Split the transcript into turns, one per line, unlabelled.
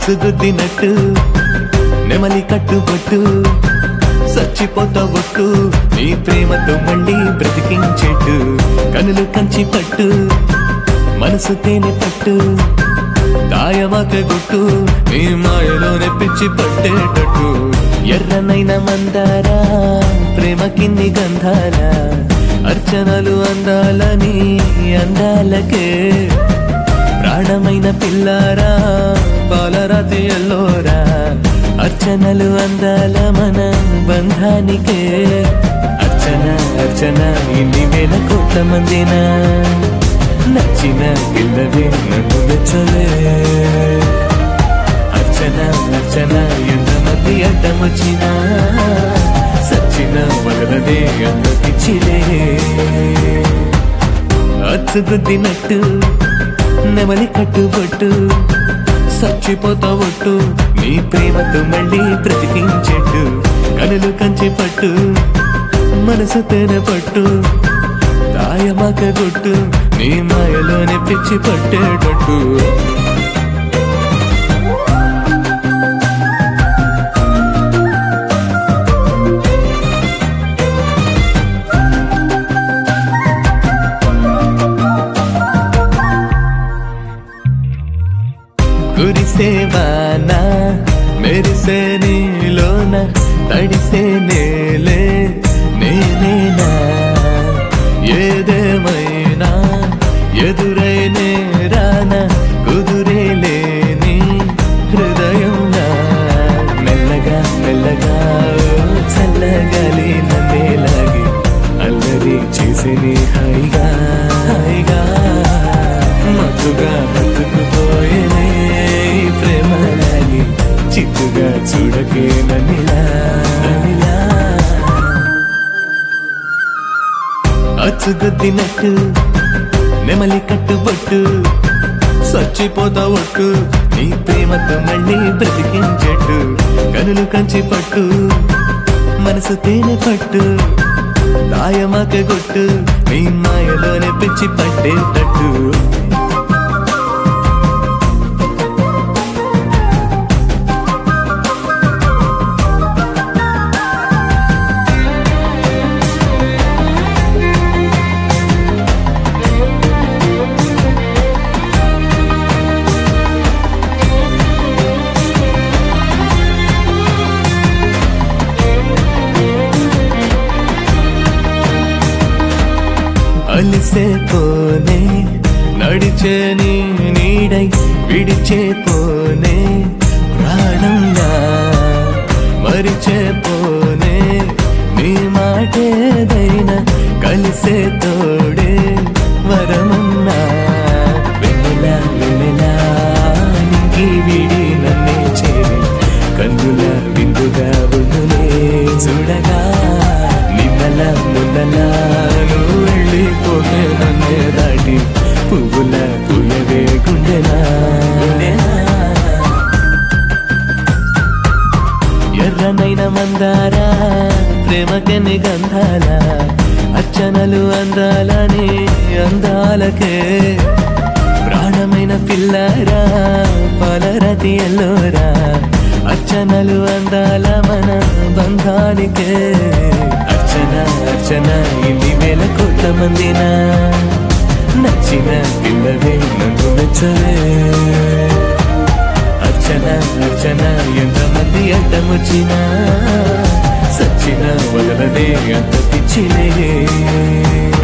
అచ్చుగుద్దినట్టు నెమలి కట్టుబొట్టు చచ్చిపోతా ఒట్టు నీ ప్రేమతో మళ్ళీ బ్రతికించెట్టు కనులు కంచి పట్టు మనసు తేనె పట్టు దాయమాక గుట్టు నీ మాయలోనే పిచ్చి పట్టేటట్టు ఎర్రనైన మందారా ప్రేమ కింది గంధాల అర్చనలు అందాలని అందాలకే ప్రాణమైన పిల్లారా పాలరాతి ఎల్లోరా అర్చనలు అందాల మన బంధానికే అర్చన అర్చన ఇన్ని వేల కోట్ల మందినా నచ్చిన పిల్లవే నన్ను మెచ్చలే అర్చన అర్చన ఎంతమంది అడ్డమొచ్చినా సచ్చిన వదలదే అంత పిచ్చిలే అచ్చుగుద్దినట్టు నెమలి కట్టుబొట్టు చచ్చిపోతా ఒట్టు నీ ప్రేమతో మళ్ళీ బ్రతికించెట్టు కనులు కంచి పట్టు మనసు తేనె పట్టు దాయమాక గుట్టు నీ మాయలోనే పిచ్చి పట్టేటట్టు కురిసేవానా మెరిసే నీలోన తడిసే నేలే నేనేనా ఏదేమైనా ఎదురైనే రానా కుదురే లేని హృదయంలా మెల్లగా మెల్లగా ఓ చల్లగాలి నన్నేలాగి అల్లరి చేసేని హాయిగా హాయిగా మత్తుగా మత్తుకుపోయేనే ఈ ప్రేమలాగి చిత్తుగా చూడకే నన్నిలా నన్నిలా అచ్చుగుద్దినట్టు నెమలి కట్టుబొట్టు చచ్చిపోతా ఒట్టు నీ ప్రేమతో మళ్ళీ బ్రతికించెట్టు కనులు కంచి పట్టు మనసు తేనె పట్టు దాయమాక గుట్టు నీ మాయలోనే పిచ్చి పట్టేటట్టు అలిసే పోనే నడిచే నీ నీడై విడిచే పోనే ప్రాణంగా మరిచే పోనే నీ మాటేదైనా కలిసే తోడే వరమన్నా వెన్నెల వెన్నెల నీకి విడి నన్నే చేరి కన్నుల విందుగా ఉండునే చూడగా నిన్నల మున్నల నువ్వు వెళ్ళిపోతే నన్నే దాటి పువ్వుల పుయ్యవే గుండెనా గుండెనా ఎర్రనైన మందారా ప్రేమకెన్ని గంధాల అర్చనలు అందాలని అందాలకే ప్రాణమైన పిల్లారా పలరతి ఎల్లోరా అర్చనలు అందాల మన బంధానికే అర్చన అర్చన ఇన్ని వేల కోట్ల మందినా నచ్చిన పిల్లవే నన్ను మెచ్చవే అర్చన అర్చన ఎంతమంది అడ్డమొచ్చినా సచ్చిన వదలదే అంత పిచ్చిలే